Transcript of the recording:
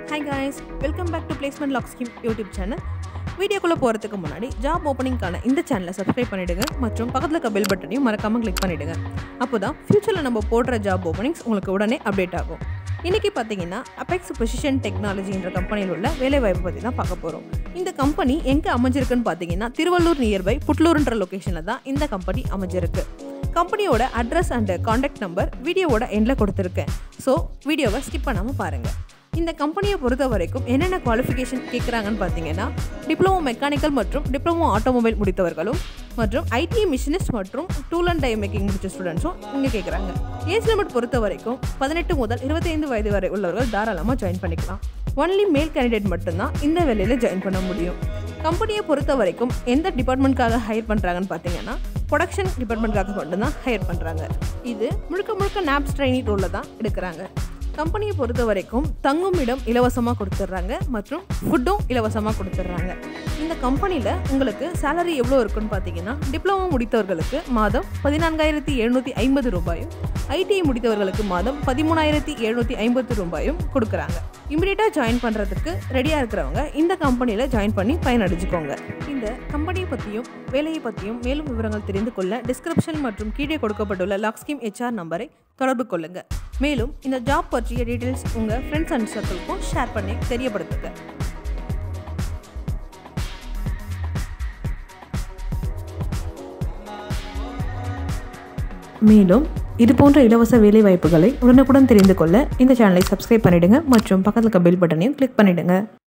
hi guys welcome back to placement log scheme YouTube channel வீடியோக்குள்ளே போகிறதுக்கு முன்னாடி job ஓப்பனிங்கான இந்த சேனலை சப்ஸ்கிரைப் பண்ணிவிடுங்க மற்றும் பக்கத்தில் இருக்க பெல் பட்டனையும் மறக்காமல் கிளிக் பண்ணிவிடுங்க அப்போ தான் ஃப்யூச்சரில் நம்ம போடுற ஜாப் ஓப்பனிங்ஸ் உங்களுக்கு உடனே அப்டேட் ஆகும் இன்றைக்கி பார்த்தீங்கன்னா அபெக்ஸ் பொசிஷன் டெக்னாலஜின்ற கம்பெனியில் உள்ள வேலைவாய்ப்பு பற்றி தான் பார்க்க போகிறோம் இந்த கம்பெனி எங்கே அமைஞ்சிருக்குன்னு பார்த்தீங்கன்னா திருவள்ளூர் நியர்பை புட்லூர்ன்ற லொக்கேஷனில் தான் இந்த கம்பெனி அமைஞ்சிருக்கு கம்பெனியோட அட்ரஸ் அண்ட் காண்டாக்ட் நம்பர் வீடியோவோட எண்டில் கொடுத்துருக்கேன் ஸோ வீடியோவை ஸ்கிப் பண்ணாமல் பாருங்கள் இந்த கம்பெனியை பொறுத்த வரைக்கும் என்னென்ன குவாலிஃபிகேஷன் கேட்குறாங்கன்னு பார்த்தீங்கன்னா டிப்ளமோ மெக்கானிக்கல் மற்றும் டிப்ளமோ ஆட்டோமொபைல் முடித்தவர்களும் மற்றும் ஐடி மிஷினிஸ்ட் மற்றும் டூல் அண்ட் டை மேக்கிங் முடிச்ச ஸ்டூடெண்ட்ஸும் இங்கே கேட்குறாங்க ஏஜ் லிமிட் பொறுத்த வரைக்கும் பதினெட்டு முதல் இருபத்தைந்து வயது வரை உள்ளவர்கள் தாராளமாக ஜாயின் பண்ணிக்கலாம் ஒன்லி மேல் கேண்டிடேட் மட்டும்தான் இந்த வேலையில் ஜாயின் பண்ண முடியும் கம்பெனியை பொறுத்த வரைக்கும் எந்த டிபார்ட்மெண்ட்காக ஹையர் பண்ணுறாங்கன்னு பார்த்தீங்கன்னா ப்ரொடக்ஷன் டிபார்ட்மெண்ட்காக மட்டும்தான் ஹையர் பண்ணுறாங்க இது முழுக்க முழுக்க நாப்ஸ் ட்ரைனி ரோலில் தான் எடுக்கிறாங்க கம்பெனியை பொறுத்த வரைக்கும் தங்கும் இடம் இலவசமாக கொடுத்துட்றாங்க மற்றும் ஃபுட்டும் இலவசமாக கொடுத்துட்றாங்க இந்த கம்பெனியில் உங்களுக்கு சேலரி எவ்வளோ இருக்குன்னு பார்த்தீங்கன்னா டிப்ளமோ முடித்தவர்களுக்கு மாதம் பதினான்காயிரத்தி எழுநூற்றி ஐம்பது ரூபாயும் ஐடிஐ முடித்தவர்களுக்கு மாதம் பதிமூணாயிரத்தி எழுநூற்றி ஐம்பது ரூபாயும் கொடுக்குறாங்க இமிடியேட்டாக ஜாயின் பண்ணுறதுக்கு ரெடியாக இருக்கிறவங்க இந்த கம்பெனியில் ஜாயின் பண்ணி பயனடைஞ்சுக்கோங்க இந்த கம்பெனியை பற்றியும் வேலையை பற்றியும் மேலும் விவரங்கள் தெரிந்து கொள்ள டிஸ்கிரிப்ஷன் மற்றும் கீழே கொடுக்கப்பட்டுள்ள லாக் ஸ்கீம் ஹெச்ஆர் நம்பரை தொடர்பு கொள்ளுங்கள் மேலும் இந்த ஜாப் பற்றிய டீட்டெயில்ஸ் உங்கள் ஃப்ரெண்ட்ஸ் அண்ட் சர்க்கிள்க்கும் ஷேர் பண்ணி தெரியப்படுத்துங்க மேலும் இது போன்ற இலவச வேலை வாய்ப்புகளை உடனுக்குடன் தெரிந்து கொள்ள இந்த சேனலை சப்ஸ்கிரைப் பண்ணிடுங்க மற்றும் பக்கத்தில் இருக்க பெல் பட்டனையும் கிளிக் பண்ணிடுங்க